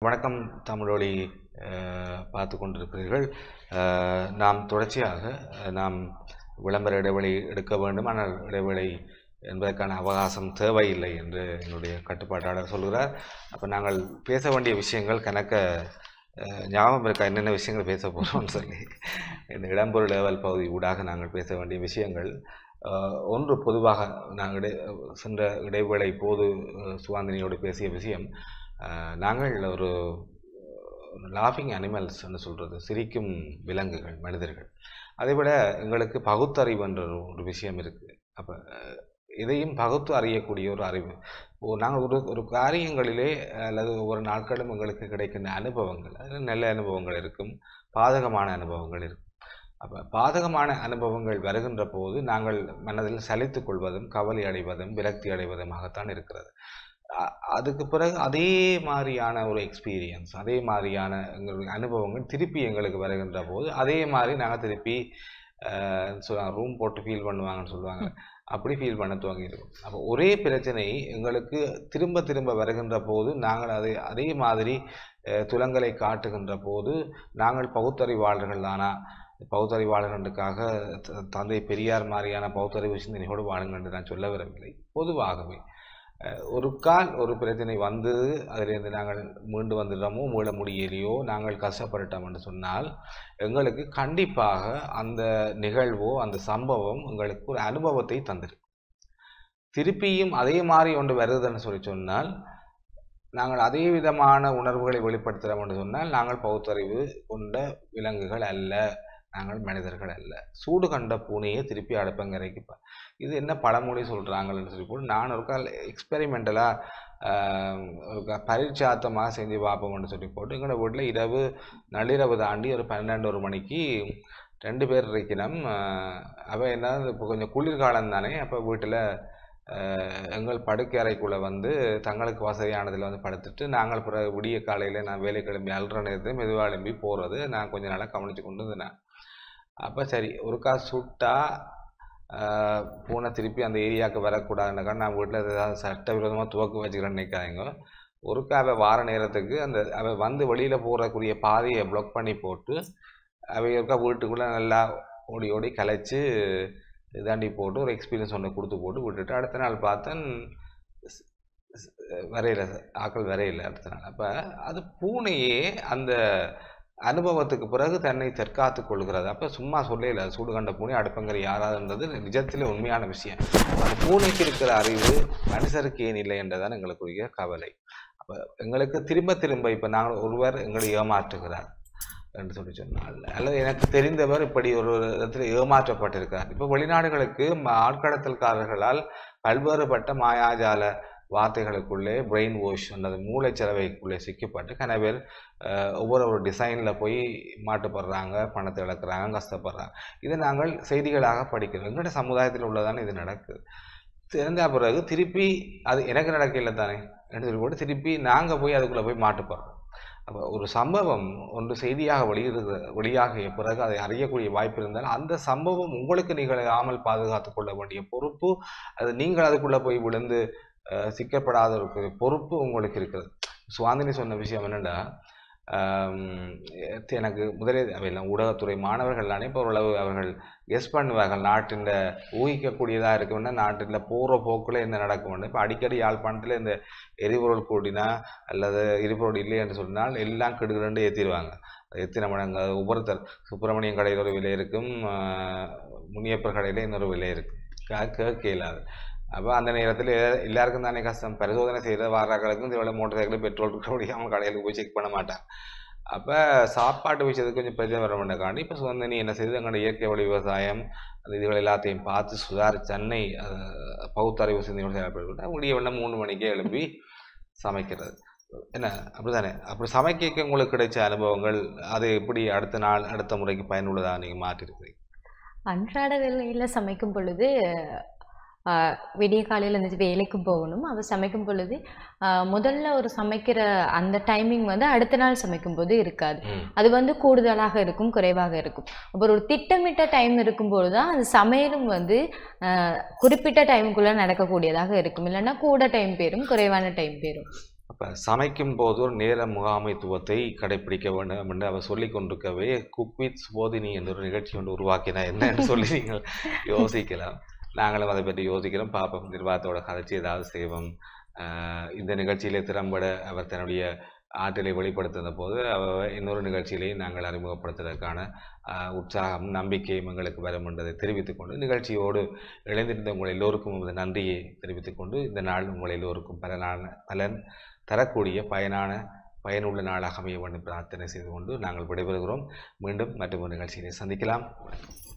வணக்கம் தமிழொலி அஹ், பார்த்து கொண்டிருக்கிறீர்கள் அஹ், நாம் தொடர்ச்சியாக அஹ், நாம் விளம்பர இடைவெளி எடுக்க வேண்டும் ஆனால் இடைவெளி என்பதற்கான அவகாசம் தேவையில்லை என்று என்னுடைய கட்டுப்பாட்டாளர் சொல்கிறார் அப்போ நாங்கள் பேச வேண்டிய விஷயங்கள் கணக்க அஹ், ஞாபகம் இருக்கா என்னென்ன விஷயங்கள் பேச போகிறோம்னு சொல்லி இந்த இடம்பொருள் லெவல் பகுதி ஊடாக நாங்கள் பேச வேண்டிய விஷயங்கள் அஹ், ஒன்று பொதுவாக நாங்கள் இடை சென்ற இடைவேளை போது அஹ், சுவாந்தினியோடு பேசிய விஷயம் அஹ், நாங்கள் ஒரு லாஃபிங் அனிமல்ஸ்ன்னு சொல்கிறது சிரிக்கும் விலங்குகள் மனிதர்கள் அதை விட எங்களுக்கு பகுத்தறிவு என்ற ஒரு- ஒரு விஷயம் இருக்குது அப்போ இதையும் பகுத்து அறியக்கூடிய ஒரு அறிவு ஓ நாங்கள் ஒரு ஒரு காரியங்களிலே அல்லது ஒவ்வொரு நாட்களும் எங்களுக்கு கிடைக்கின்ற அனுபவங்கள் அது நல்ல அனுபவங்கள் இருக்கும் பாதகமான அனுபவங்கள் இருக்கும் அப்போ பாதகமான அனுபவங்கள் வருகின்ற போது நாங்கள் மனதில் சலித்துக் கொள்வதும் கவலை அடைவதும் விரக்தி அடைவதுமாகத்தான் இருக்கிறது அ- அதுக்கு பிறகு அதே மாதிரியான ஒரு எக்ஸ்பீரியன்ஸ் அதே மாதிரியான எங்களுடைய அனுபவங்கள் திருப்பி எங்களுக்கு வருகின்ற போது அதே மாதிரி நாங்கள் திருப்பி சொல்லுவாங்க ரூம் போட்டு ஃபீல் பண்ணுவாங்கன்னு சொல்லுவாங்க அப்படி ஃபீல் பண்ண துவங்கியிருக்கோம் அப்போ ஒரே பிரச்சனை எங்களுக்கு திரும்ப திரும்ப வருகின்ற போது நாங்கள் அதை அதே மாதிரி அஹ், துலங்கலை காட்டுகின்ற போது நாங்கள் பகுத்தறிவாளர்கள் தானா பகுத்தறிவாளர்களுக்காக த- தந்தை பெரியார் மாதிரியான பகுத்தறிவு சிந்தனையோடு வாழுங்கள் என்று நான் சொல்ல விரும்பவில்லை பொதுவாகவே அஹ், ஒரு கால் ஒரு பிரச்சனை வந்து அதிலிருந்து நாங்கள் மீண்டு வந்துடுறோமோ மீள முடியலையோ நாங்கள் கஷ்டப்பட்டுட்டோம் என்று சொன்னால் எங்களுக்கு கண்டிப்பாக அந்த நிகழ்வோ அந்த சம்பவம் எங்களுக்கு ஒரு அனுபவத்தை தந்திரும் திருப்பியும் அதே மாதிரி ஒன்று வருதுன்னு சொல்லி சொன்னால் நாங்கள் அதே விதமான உணர்வுகளை வெளிப்படுத்துகிறோம் என்று சொன்னால் நாங்கள் பகுத்தறிவு கொண்ட விலங்குகள் அல்ல நாங்கள் மனிதர்கள் அல்ல சூடு கண்ட பூனையை திருப்பி அடுப்பங்கரைக்கு ப- இது என்ன பழமொழி சொல்கிறாங்கன்னு சொல்லி போட்டு நான் ஒரு கால் எக்ஸ்பெரிமெண்டலாக ஒரு க- பரீட்சார்த்தமாக செஞ்சு பார்ப்போம்னு சொல்லி போட்டு எங்களோட வீட்டில் இரவு நள்ளிரவு தாண்டி ஒரு பன்னெண்டு ஒரு மணிக்கு ரெண்டு பேர் இருக்கணும் அவள் என்ன இப்போ கொஞ்சம் குளிர்காலம் தானே அப்போ வீட்டில் எங்கள் படுக்கை அறைக்குள்ளே வந்து தங்களுக்கு வசதியானதில் வந்து படுத்துட்டு நாங்கள் பிறகு விடிய காலையில் நான் வேலை கிளம்பி அல்ற நேரத்தில் மெதுவாக எழும்பி போகிறது நான் கொஞ்ச நாளாக கவனித்து கொண்டு இருந்தேன் அப்போ சரி ஒருக்கா சுட்டா ஆஹ், பூனை திருப்பி அந்த ஏரியாவுக்கு வரக்கூடாதுனாக்கா நான் வீட்டில் ஏதாவது சட்டவிரோதமாக துவக்கு வச்சுக்கிறேன்னு நினைக்காதீங்க ஒருக்கா அவள் வார நேரத்துக்கு அந்த அவள் வந்து வெளியில் போகிறக்கூடிய பாதையை ப்ளாக் பண்ணி போட்டு அவள் ஒருக்கா வீட்டுக்குள்ளே நல்லா ஓடி ஓடி கலைச்சு இதாண்டி போட்டு ஒரு எக்ஸ்பீரியன்ஸ் ஒன்று கொடுத்து போட்டு விட்டுட்டு அடுத்த நாள் பார்த்தேன் ஸ்- ஸ்- வரையில ஆக்கள் வரையில அடுத்த நாள் அப்போ அது பூனையே அந்த அனுபவத்துக்கு பிறகு தன்னை தற்காத்து கொள்கிறது அப்போ சும்மா சொல்லல சூடு கண்ட பூனை அடுப்பங்கரை யாராதுன்றது நிஜத்தில் உண்மையான விஷயம் அந்த பூனைக்கு இருக்கிற அறிவு மனுஷருக்கு ஏன் இல்லை என்றுதான் எங்களுக்குரிய கவலை அப்போ எங்களுக்கு திரும்ப திரும்ப இப்போ நாங்கள் ஒருவர் எங்களை ஏமாற்றுகிறார் என்று சொல்லி சொன்னால் அல்லது எனக்கு தெரிந்தவர் இப்படி ஒரு இடத்துல ஏமாற்றப்பட்டிருக்கார் இப்போ வெளிநாடுகளுக்கு ம- ஆட்கடத்தல்காரர்களால் பல்வேறுபட்ட மாயாஜால வார்த்தைகளுக்குள்ளே பிரெயின் வாஷ் அல்லது மூளைச்சலவைக்குள்ளே சிக்கப்பட்டு கன பேர் அஹ், ஒவ்வொரு ஒரு டிசைனில் போய் மாட்டுப்படுறாங்க பணத்தை இழக்கிறாங்க கஷ்டப்படுறாங்க இதை நாங்கள் செய்திகளாக படிக்கிறோம் எங்களுடைய சமுதாயத்தில் உள்ளதானே இது நடக்குது தெரிந்த பிறகு திருப்பி அது எனக்கு நடக்கல தானே என்று சொல்லி போட்டு திருப்பி நாங்கள் போய் அதுக்குள்ளே போய் மாட்டுப்படுறோம் அப்போ ஒரு சம்பவம் ஒன்று செய்தியாக வெளியிடுகிற வெளியாகிய பிறகு அதை அறியக்கூடிய வாய்ப்பு இருந்தால் அந்த சம்பவம் உங்களுக்கு நிகழாமல் பாதுகாத்து கொள்ள வேண்டிய பொறுப்பு அது நீங்கள் அதுக்குள்ளே போய் விழுந்து அஹ், சிக்கப்படாத ஒரு பொறுப்பு உங்களுக்கு இருக்கிறது சுவாந்தினி சொன்ன விஷயம் என்னென்னா எனக்கு முதலே அவையெல்லாம் ஊடகத்துறை மாணவர்கள் இப்போ ஓரளவு அவர்கள் கெஸ் பண்ணுவார்கள் நாட்டின் ஊகிக்கக்கூடியதாக இருக்கும்னா நாட்டில் போகிற போக்கில் என்ன நடக்கும்னு இப்போ அடிக்கடி யாழ்ப்பாணத்தில் இந்த எரிபொருள் கூடினா அல்லது எரிபொருள் இல்லை என்று சொன்னால் எல்லாம் கிடுகிடுன்னு ஏற்றிடுவாங்க எத்தனை மடங்கு அது ஒவ்வொருத்தர் சுப்பிரமணியம் கடையில் ஒரு விலை இருக்கும் ஆஹ் முனியப்பர் கடையில் இன்னொரு விலை இருக்கும் கே- கேட்க இல்லாது அப்போ அந்த நேரத்தில் எல்லாருக்கும் தானே கஷ்டம் பரிசோதனை செய்கிற வாராக்களுக்கும் இவ்வளோ மோட்டர் சைக்கிள் பெட்ரோல் இருக்க முடியும் அவங்க கடையில் போய் செக் பண்ண மாட்டாங்க அப்போ சாப்பாட்டு விஷயத்துக்கு கொஞ்சம் பிரச்சனை வர மாட்டேங்காண்டி இப்போ சுதந்தினி என்ன செய்யுது எங்களோட இயற்கை வழி விவசாயம் அந்த இதுகள் எல்லாத்தையும் பார்த்து சுதாரி சென்னை அஹ், பகுத்தறிவு சிந்தனையோடு செயல்பட்டு முடிய வேண்டாம் மூணு மணிக்கே எழுப்பி சமைக்கிறது என்ன அப்படிதானே அப்படி சமைக்க உங்களுக்கு கிடைச்ச அனுபவங்கள் அது எப்படி அடுத்த நாள் அடுத்த முறைக்கு பயனுள்ளதாக நீங்கள் மாற்றிருக்கிறீங்க அன்றாட வேலையில் சமைக்கும் பொழுது ஆஹ், விடிய காலையில் இருந்துச்சு வேலைக்கு போகணும் அவ சமைக்கும் பொழுது ஆஹ், முதல்ல ஒரு சமைக்கிற அந்த டைமிங் வந்து அடுத்த நாள் சமைக்கும் போது இருக்காது ம் அது வந்து கூடுதலாக இருக்கும் குறைவாக இருக்கும் அப்புறம் ஒரு திட்டமிட்ட டைம் இருக்கும்போது தான் அந்த சமையலும் வந்து ஆஹ், குறிப்பிட்ட டைமுக்குள்ளே நடக்கக்கூடியதாக இருக்கும் இல்லைன்னா கூட டைம் பேரும் குறைவான டைம் பேரும் அப்போ சமைக்கும் போது ஒரு நேர முகாமைத்துவத்தை கடைப்பிடிக்க வேண்டும் என்று அவர் சொல்லிக் கொண்டிருக்கவே குக் வித் போதினி என்ற ஒரு நிகழ்ச்சி ஒன்று உருவாக்கினா என்னன்னு சொல்லி நீங்கள் யோசிக்கலாம் நாங்களும் அதை பற்றி யோசிக்கிறோம் பார்ப்போம் நிர்வாகத்தோட கதைச்சி ஏதாவது செய்வோம் ஆஹ் இந்த நிகழ்ச்சியிலே திறம்பட அவர் தன்னுடைய ஆற்றலை வெளிப்படுத்தின போது அவர் இன்னொரு நிகழ்ச்சியிலேயும் நாங்கள் அறிமுகப்படுத்துவதற்கான ஆஹ் உற்சாகம் நம்பிக்கையும் எங்களுக்கு வரும் என்பதை தெரிவித்துக் கொண்டு நிகழ்ச்சியோடு இணைந்திருந்த உங்கள் எல்லோருக்கும் இந்த நன்றியை தெரிவித்துக் கொண்டு இந்த நாள் உங்கள் எல்லோருக்கும் பலனான பலன் தரக்கூடிய பயனான பயனுள்ள நாளாக அமைய வேண்டும் பிரார்த்தனை செய்து கொண்டு நாங்கள் விடைபெறுகிறோம் மீண்டும் மற்றொரு நிகழ்ச்சியிலே சந்திக்கலாம்